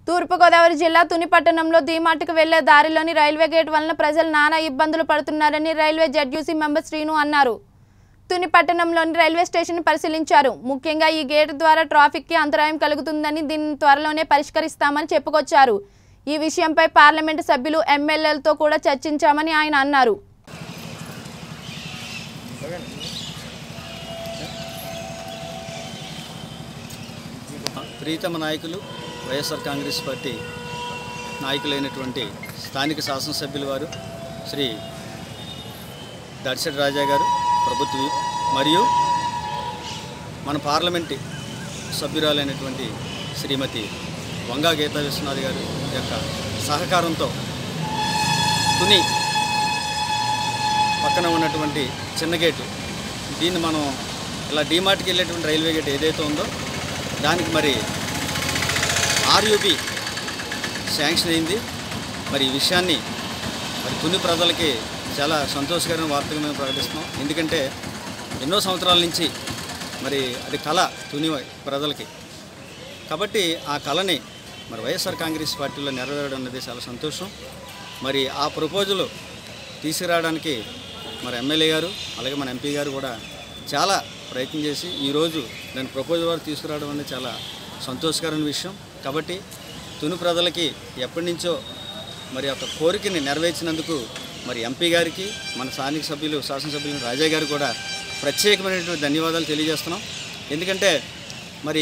తూర్పుగోదావరి జిల్లా తుని పట్టణంలో దీమాటికి వెళ్లే దారిలోని రైల్వే గేట్ వలన ప్రజలు నానా ఇబ్బందులు పడుతున్నారని రైల్వే జడ్యూసీ మెంబర్ శ్రీను అన్నారు తుని పట్టణంలోని రైల్వే స్టేషన్ పరిశీలించారు ముఖ్యంగా ఈ గేట్ ద్వారా ట్రాఫిక్కి అంతరాయం కలుగుతుందని దీన్ని త్వరలోనే పరిష్కరిస్తామని చెప్పుకొచ్చారు ఈ విషయంపై పార్లమెంటు సభ్యులు ఎమ్మెల్యేలతో కూడా చర్చించామని ఆయన అన్నారు ప్రీతమ నాయకులు వైఎస్ఆర్ కాంగ్రెస్ పార్టీ నాయకులైనటువంటి స్థానిక శాసనసభ్యుల వారు శ్రీ దర్శటి రాజా గారు ప్రభుత్వ విప్ మరియు మన పార్లమెంట్ సభ్యురాలైనటువంటి శ్రీమతి వంగా గీతా విశ్వనాథ్ గారి యొక్క సహకారంతో తుని పక్కన ఉన్నటువంటి చిన్న గేటు దీన్ని మనం ఇలా డీమార్ట్కి వెళ్ళేటువంటి రైల్వే గేట్ ఏదైతే ఉందో దానికి మరి ఆర్యూపి శాంక్షన్ అయింది మరి ఈ విషయాన్ని మరి తుని ప్రజలకి చాలా సంతోషకరమైన వార్తగా మేము ప్రకటిస్తున్నాం ఎందుకంటే ఎన్నో సంవత్సరాల నుంచి మరి అది కళ తుని ప్రజలకి కాబట్టి ఆ కళని మరి వైఎస్ఆర్ కాంగ్రెస్ పార్టీలో నెరవేరడం అనేది చాలా సంతోషం మరి ఆ ప్రపోజల్ తీసుకురావడానికి మరి ఎమ్మెల్యే గారు అలాగే మన ఎంపీ గారు కూడా చాలా ప్రయత్నం చేసి ఈరోజు దాని ప్రపోజల్ వారు తీసుకురావడం అనేది చాలా సంతోషకరమైన విషయం కాబట్టి తుని ప్రజలకి ఎప్పటి నుంచో మరి ఒక కోరికని నెరవేర్చినందుకు మరి ఎంపీ గారికి మన స్థానిక సభ్యులు శాసనసభ్యులు రాజా గారు కూడా ప్రత్యేకమైనటువంటి ధన్యవాదాలు తెలియజేస్తున్నాం ఎందుకంటే మరి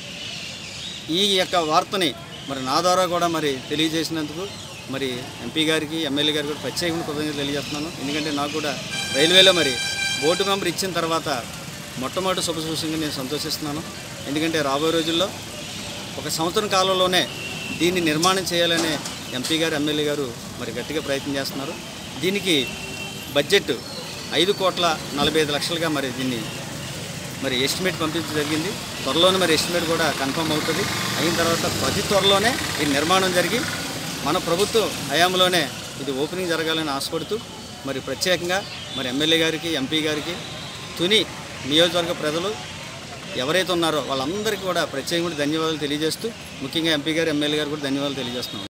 ఈ యొక్క వార్తని మరి నా ద్వారా కూడా మరి తెలియజేసినందుకు మరి ఎంపీ గారికి ఎమ్మెల్యే గారికి కూడా ప్రత్యేకమైన కృతజ్ఞతలు తెలియజేస్తున్నాను ఎందుకంటే నాకు కూడా రైల్వేలో మరి బోర్డు మెంబర్ ఇచ్చిన తర్వాత మొట్టమొదటి శుభసూచంగా నేను సంతోషిస్తున్నాను ఎందుకంటే రాబోయే రోజుల్లో ఒక సంవత్సరం కాలంలోనే దీన్ని నిర్మాణం చేయాలనే ఎంపీ గారు ఎమ్మెల్యే గారు మరి గట్టిగా ప్రయత్నం చేస్తున్నారు దీనికి బడ్జెట్ ఐదు కోట్ల నలభై ఐదు లక్షలుగా మరి దీన్ని మరి ఎస్టిమేట్ పంపించడం జరిగింది త్వరలోనే మరి ఎస్టిమేట్ కూడా కన్ఫర్మ్ అవుతుంది అయిన తర్వాత ప్రతి త్వరలోనే ఈ నిర్మాణం జరిగి మన ప్రభుత్వ హయాంలోనే ఇది ఓపెనింగ్ జరగాలని ఆశపడుతూ మరి ప్రత్యేకంగా మరి ఎమ్మెల్యే గారికి ఎంపీ గారికి తుని నియోజకవర్గ ప్రజలు ఎవరైతే ఉన్నారో వాళ్ళందరికీ కూడా ప్రత్యేకమైన ధన్యవాదాలు తెలియజేస్తూ ముఖ్యంగా ఎంపీ గారు ఎమ్మెల్యే గారు కూడా ధన్యవాదాలు తెలియజేస్తున్నాం